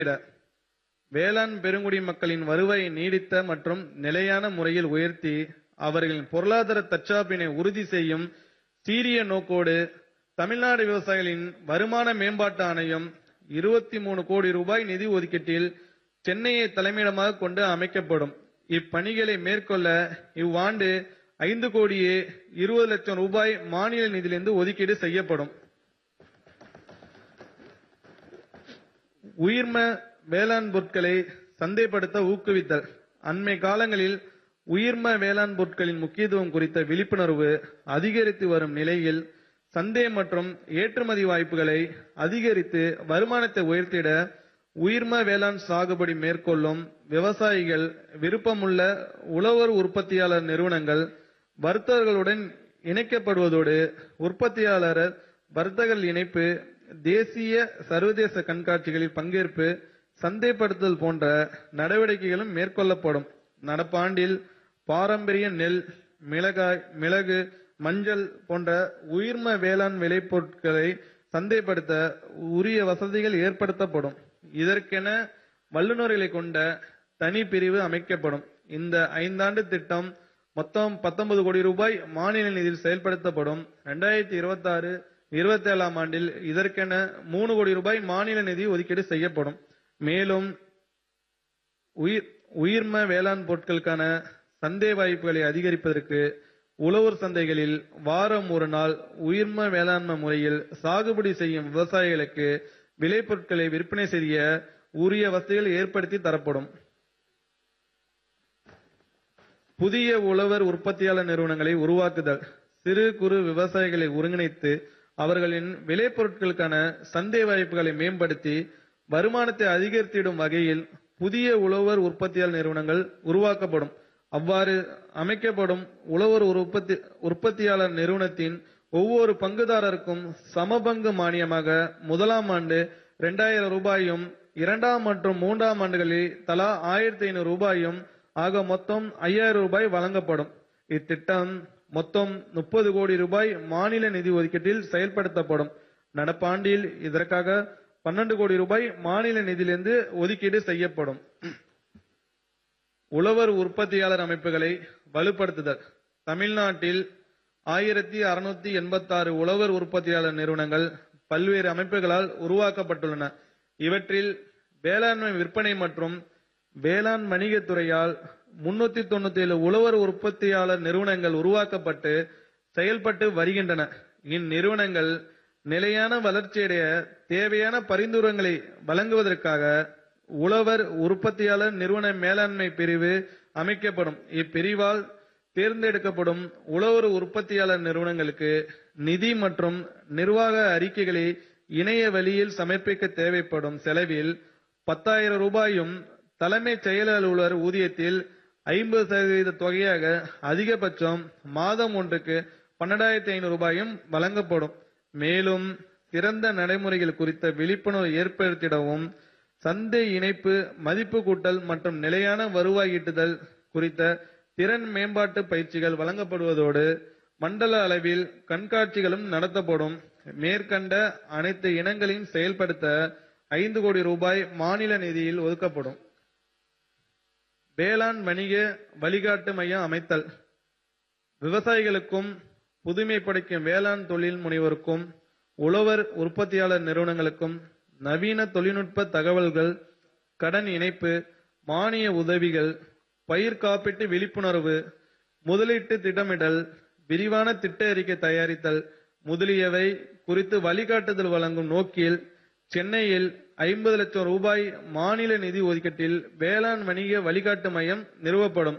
வேளாண் பெருங்குடி மக்களின் வருவாயை நீடித்த மற்றும் நிலையான முறையில் உயர்த்தி அவர்களின் பொருளாதார தற்சார்பினை உறுதி செய்யும் சீரிய நோக்கோடு தமிழ்நாடு விவசாயிகளின் வருமான மேம்பாட்டு ஆணையம் இருபத்தி மூணு கோடி ரூபாய் நிதி ஒதுக்கீட்டில் சென்னையை தலைமையிடமாக கொண்டு அமைக்கப்படும் இப்பணிகளை மேற்கொள்ள இவ்வாண்டு ஐந்து கோடியே இருபது லட்சம் ரூபாய் மாநில நிதியிலிருந்து ஒதுக்கீடு செய்யப்படும் உயிர்ம வேளாண் பொருட்களை சந்தைப்படுத்த ஊக்குவித்தல் அண்மை காலங்களில் உயிர்ம வேளாண் பொருட்களின் முக்கியத்துவம் குறித்த விழிப்புணர்வு அதிகரித்து வரும் நிலையில் சந்தை மற்றும் ஏற்றுமதி வாய்ப்புகளை அதிகரித்து வருமானத்தை உயர்த்திட உயிர்ம வேளாண் சாகுபடி மேற்கொள்ளும் விவசாயிகள் விருப்பமுள்ள உழவர் உற்பத்தியாளர் நிறுவனங்கள் வர்த்தகர்களுடன் இணைக்கப்படுவதோடு உற்பத்தியாளர் வர்த்தகர்கள் இணைப்பு தேசிய சர்வதேச கண்காட்சிகளில் பங்கேற்பு சந்தைப்படுத்தல் போன்ற நடவடிக்கைகளும் மேற்கொள்ளப்படும் நடப்பாண்டில் பாரம்பரிய நெல் மிளகாய் மிளகு மஞ்சள் போன்ற உயிர்ம வேளாண் விளைபொருட்களை சந்தைப்படுத்த உரிய வசதிகள் ஏற்படுத்தப்படும் இதற்கென வல்லுநர்களை கொண்ட தனி பிரிவு அமைக்கப்படும் இந்த ஐந்தாண்டு திட்டம் மொத்தம் 19 கோடி ரூபாய் மாநில நிதியில் செயல்படுத்தப்படும் ரெண்டாயிரத்தி இருபத்தி ஆறு இருபத்தி ஏழாம் ஆண்டில் இதற்கென மூணு கோடி ரூபாய் மாநில நிதி ஒதுக்கீடு செய்யப்படும் மேலும் உயிர் உயிர்ம வேளாண் பொருட்களுக்கான சந்தை வாய்ப்புகளை அதிகரிப்பதற்கு உழவர் சந்தைகளில் வாரம் ஒரு நாள் உயிர்ம வேளாண்மை முறையில் சாகுபடி செய்யும் விவசாயிகளுக்கு விளைபொருட்களை விற்பனை செய்ய உரிய வசதிகள் ஏற்படுத்தி தரப்படும் புதிய உழவர் உற்பத்தியாளர் நிறுவனங்களை உருவாக்குதல் சிறு குறு விவசாயிகளை ஒருங்கிணைத்து அவர்களின் விளைபொருட்களுக்கான சந்தை வாய்ப்புகளை மேம்படுத்தி வருமானத்தை அதிகரித்திடும் வகையில் புதிய உழவர் உற்பத்தியாளர் நிறுவனங்கள் உருவாக்கப்படும் அவ்வாறு அமைக்கப்படும் உழவர் உற்பத்தி உற்பத்தியாளர் நிறுவனத்தின் ஒவ்வொரு பங்குதாரருக்கும் சமபங்கு மானியமாக முதலாம் ஆண்டு இரண்டாயிரம் ரூபாயும் இரண்டாம் மற்றும் மூன்றாம் ஆண்டுகளில் தலா ஆயிரத்தி ஐநூறு ரூபாயும் ஆக மொத்தம் ஐயாயிரம் ரூபாய் வழங்கப்படும் இத்திட்டம் மொத்தம் முப்பது கோடி ரூபாய் மாநில நிதி ஒதுக்கீட்டில் செயல்படுத்தப்படும் நடப்பாண்டில் இதற்காக பன்னெண்டு கோடி ரூபாய் மாநில நிதியிலிருந்து ஒதுக்கீடு செய்யப்படும் உழவர் உற்பத்தியாளர் அமைப்புகளை வலுப்படுத்துதல் தமிழ்நாட்டில் ஆயிரத்தி அறுநூத்தி எண்பத்தாறு உழவர் உற்பத்தியாளர் நிறுவனங்கள் பல்வேறு அமைப்புகளால் உருவாக்கப்பட்டுள்ளன இவற்றில் வேளாண்மை விற்பனை மற்றும் வேளாண் வணிகத் துறையால் முன்னூத்தி தொண்ணூத்தி ஏழு உழவர் உற்பத்தியாளர் நிறுவனங்கள் உருவாக்கப்பட்டு செயல்பட்டு வருகின்றன இந்நிறுவனங்கள் நிலையான வளர்ச்சியடைய தேவையான பரிந்துரைகளை வழங்குவதற்காக உழவர் உற்பத்தியாளர் நிறுவன மேலாண்மை பிரிவு அமைக்கப்படும் இப்பிரிவால் தேர்ந்தெடுக்கப்படும் உழவர் உற்பத்தியாளர் நிறுவனங்களுக்கு நிதி மற்றும் நிர்வாக அறிக்கைகளை இணைய வழியில் சமர்ப்பிக்க தேவைப்படும் செலவில் பத்தாயிரம் ரூபாயும் தலைமைச் செயல் அலுவலர் ஊதியத்தில் ஐம்பது சதவீத தொகையாக அதிகபட்சம் மாதம் ஒன்றுக்கு பன்னெண்டாயிரத்தி ஐநூறு ரூபாயும் வழங்கப்படும் மேலும் சிறந்த நடைமுறைகள் குறித்த விழிப்புணர்வு ஏற்படுத்திடவும் சந்தை இணைப்பு மதிப்பு கூட்டல் மற்றும் நிலையான வருவாய் ஈட்டுதல் குறித்த திறன் மேம்பாட்டு பயிற்சிகள் வழங்கப்படுவதோடு மண்டல அளவில் கண்காட்சிகளும் நடத்தப்படும் மேற்கண்ட அனைத்து இனங்களையும் செயல்படுத்த ஐந்து கோடி ரூபாய் மாநில நிதியில் ஒதுக்கப்படும் வேளாண் வணிக வழிகாட்டு மையம் அமைத்தல் விவசாயிகளுக்கும் புதுமை படைக்கும் வேளாண் தொழில் முனைவோருக்கும் உழவர் உற்பத்தியாளர் நிறுவனங்களுக்கும் நவீன தொழில்நுட்ப தகவல்கள் கடன் இணைப்பு மானிய உதவிகள் பயிர் காப்பீட்டு விழிப்புணர்வு முதலீட்டு திட்டமிடல் விரிவான திட்ட அறிக்கை தயாரித்தல் முதலியவை குறித்து வழிகாட்டுதல் வழங்கும் நோக்கில் சென்னையில் ஐம்பது லட்சம் ரூபாய் மாநில நிதி ஒதுக்கீட்டில் வேளாண் வணிக வழிகாட்டு மையம் நிறுவப்படும்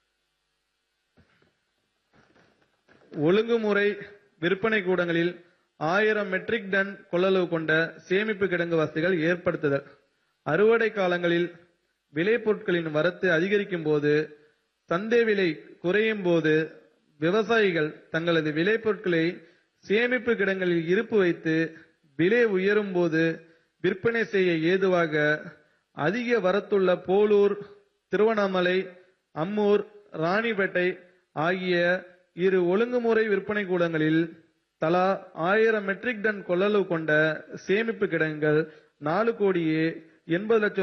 ஒழுங்குமுறை விற்பனை கூடங்களில் ஆயிரம் மெட்ரிக் டன் கொள்ளளவு கொண்ட சேமிப்பு கிடங்கு வசதிகள் ஏற்படுத்துதல் அறுவடை காலங்களில் விளைபொருட்களின் வரத்து அதிகரிக்கும் போது சந்தை விலை குறையும் போது விவசாயிகள் தங்களது விளைபொருட்களை சேமிப்பு கிடங்களில் இருப்பு வைத்து விலை உயரும் போது விற்பனை செய்ய ஏதுவாக அதிக வரத்துள்ள போலூர் திருவண்ணாமலை அம்மூர் ராணிப்பேட்டை ஆகிய இரு ஒழுங்குமுறை விற்பனை கூடங்களில் தலா ஆயிரம் மெட்ரிக் டன் கொள்ளளவு கொண்ட சேமிப்பு கிடங்குகள் நாலு கோடியே எண்பது லட்சம்